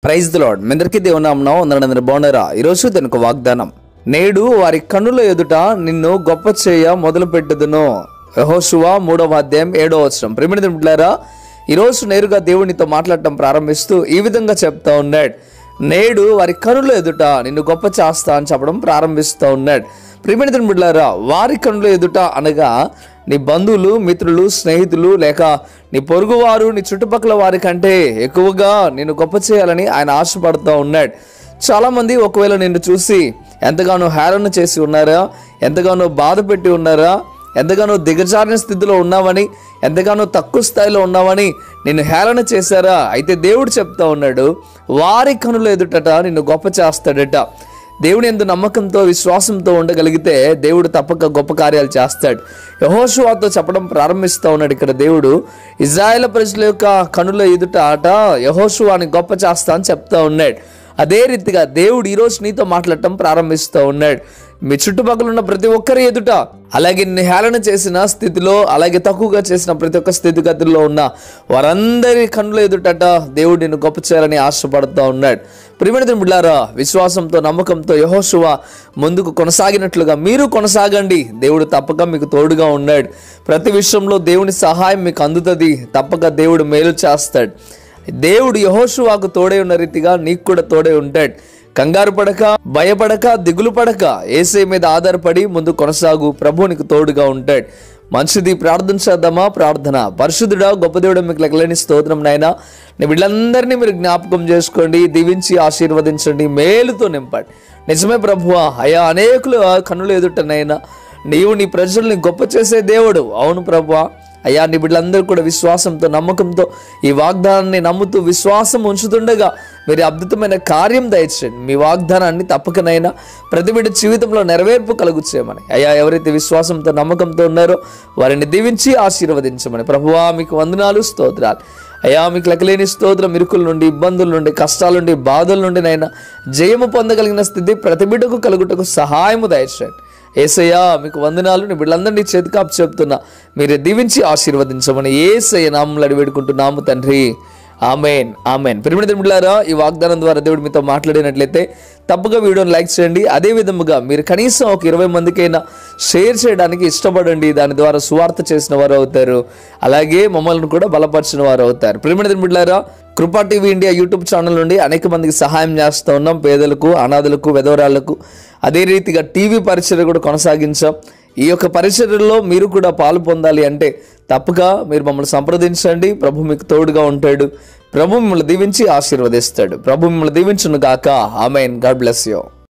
praise the lord మీ అందరికీ దేవుని నామం వందనందరి బాగున్నారా ఈరోజు దీనికి వాగ్దానం నేడు వారి కన్నుల ఎదుట నిన్ను గొప్ప చేయ మొదలు పెట్టుదును యెహోషువ మూడవ అధ్యాయం ఏడవ వచనం ప్రేమిణ బిడ్డలారా ఈరోజు నేరుగా దేవునితో మాట్లాడటం ప్రారంభిస్తూ ఈ విధంగా చెప్తా ఉన్నాడు నేడు వారి కనుల ఎదుట నిన్ను గొప్ప చేస్తా అని చెప్పడం ప్రారంభిస్తూ ఉన్నాడు ప్రియమైన బిడ్డలారా వారి కనుల ఎదుట అనగా నీ బంధువులు మిత్రులు స్నేహితులు లేక నీ పొరుగువారు నీ చుట్టుపక్కల వారి కంటే ఎక్కువగా నిన్ను గొప్ప చేయాలని ఆయన ఆశపడుతూ ఉన్నాడు చాలామంది ఒకవేళ నిన్ను చూసి ఎంతగానో హేళన చేసి ఉన్నారా ఎంతగానో బాధ పెట్టి ఉన్నారా ఎంతగానో దిగజారిన స్థితిలో ఉన్నావని ఎంతగానో తక్కువ స్థాయిలో ఉన్నావని నిన్ను హేళన చేశారా అయితే దేవుడు చెప్తా ఉన్నాడు వారి కనుల ఎదుటట నిన్ను గొప్ప చేస్తాడట దేవుని ఎందు నమ్మకంతో విశ్వాసంతో ఉండగలిగితే దేవుడు తప్పక గొప్ప కార్యాలు చేస్తాడు యహోషువాతో చెప్పడం ప్రారంభిస్తూ ఉన్నాడు ఇక్కడ దేవుడు ఇజ్రాయేల్ ప్రజల యొక్క కనుల ఎదుట ఆట యహోషువాని గొప్ప చేస్తా అని చెప్తా ఉన్నాడు అదే రీతిగా దేవుడు ఈరోజు నీతో మాట్లాడటం ప్రారంభిస్తూ ఉన్నాడు మీ చుట్టుపక్కల ఉన్న ప్రతి ఒక్కరి ఎదుట అలాగే నిన్ను హేళన చేసిన స్థితిలో అలాగే తక్కువగా చేసిన ప్రతి ఒక్క స్థితిగతుల్లో ఉన్న వారందరి కన్నుల ఎదుటట దేవుడు నిన్ను గొప్ప చేయాలని ఆశపడుతూ ఉన్నాడు ప్రిమిణ బిడ్డారా విశ్వాసంతో నమ్మకంతో యహోశువ ముందుకు కొనసాగినట్లుగా మీరు కొనసాగండి దేవుడు తప్పక మీకు తోడుగా ఉన్నాడు ప్రతి విషయంలో దేవుని సహాయం మీకు అందుతుంది తప్పక దేవుడు మేలు చేస్తాడు దేవుడు యహోషువాకు తోడే ఉన్న రీతిగా నీకు కూడా తోడే ఉంటాడు కంగారు పడక భయపడక దిగులు పడక ఏసై మీద ఆధారపడి ముందు కొనసాగు ప్రభు నీకు తోడుగా ఉంటాడు మంచిది ప్రార్థన చేద్దామా ప్రార్థన పరిశుద్ధుడా గొప్ప దేవుడు మీకు లెక్కలేని స్తోత్రం నాయన నీ వీళ్ళందరినీ మీరు జ్ఞాపకం చేసుకోండి దీవించి ఆశీర్వదించండి మేలుతో నింపండి నిజమే ప్రభువా అయా అనేకులు కన్నులు ఎదుటనైనా నీవు నీ ప్రజల్ని గొప్ప చేసే దేవుడు అవును ప్రభువా అయ్యా నీ బిడ్డలందరూ కూడా విశ్వాసంతో నమ్మకంతో ఈ వాగ్దానాన్ని నమ్ముతూ విశ్వాసం ఉంచుతుండగా మీరు అద్భుతమైన కార్యం దయచేయండి మీ వాగ్దానాన్ని తప్పకనైనా ప్రతి బిడ్డ జీవితంలో నెరవేర్పు కలుగు చేయమని అయ్యా ఎవరైతే విశ్వాసంతో నమ్మకంతో ఉన్నారో వారిని దీవించి ఆశీర్వదించమని ప్రభువా మీకు వందనాలు స్తోత్రాలు అయ్యా మీకు లెక్కలేని స్తోత్రం ఇరుకుల నుండి ఇబ్బందుల నుండి కష్టాల నుండి బాధల నుండి నైనా జయము పొందగలిగిన స్థితి ప్రతి బిడ్డకు కలుగుటకు సహాయము దయచేయండి ఏసయ్యా మీకు వందనాలు నీ బిడ్డలందరినీ చేతికాపు చెప్తున్నా మీరు దీవించి ఆశీర్వదించమని ఏసయ్య నామములు అడిగి వేడుకుంటున్నాము తండ్రి ఆమెన్ ఆమెన్ పిరమిడ బిడ్డారా ఈ వాగ్దానం ద్వారా దేవుడు మీతో మాట్లాడినట్లయితే తప్పగా వీడియోని లైక్ చేయండి అదే విధముగా మీరు కనీసం ఒక ఇరవై మందికైనా షేర్ చేయడానికి ఇష్టపడండి దాని ద్వారా సువార్త చేసిన వారు అవుతారు అలాగే మమ్మల్ని కూడా బలపరిచిన వారు అవుతారు పిరమిడ బిడ్డారా కృపా టీవీ ఇండియా యూట్యూబ్ ఛానల్ నుండి అనేక మందికి సహాయం చేస్తూ ఉన్నాం పేదలకు అనాథలకు విధవరాళ్లకు అదే రీతిగా టీవీ పరిచర్య కూడా కొనసాగించాం ఈ యొక్క పరిచర్యలో మీరు కూడా పాలు పొందాలి అంటే తప్పక మీరు మమ్మల్ని సంప్రదించండి ప్రభు మీకు తోడుగా ఉంటాడు ప్రభు మిమ్మల్ని దీవించి ఆశీర్వదిస్తాడు ప్రభు మిమ్మల్ని దీవించును గాక ఆమెన్ గాడ్ బ్లెస్ యూ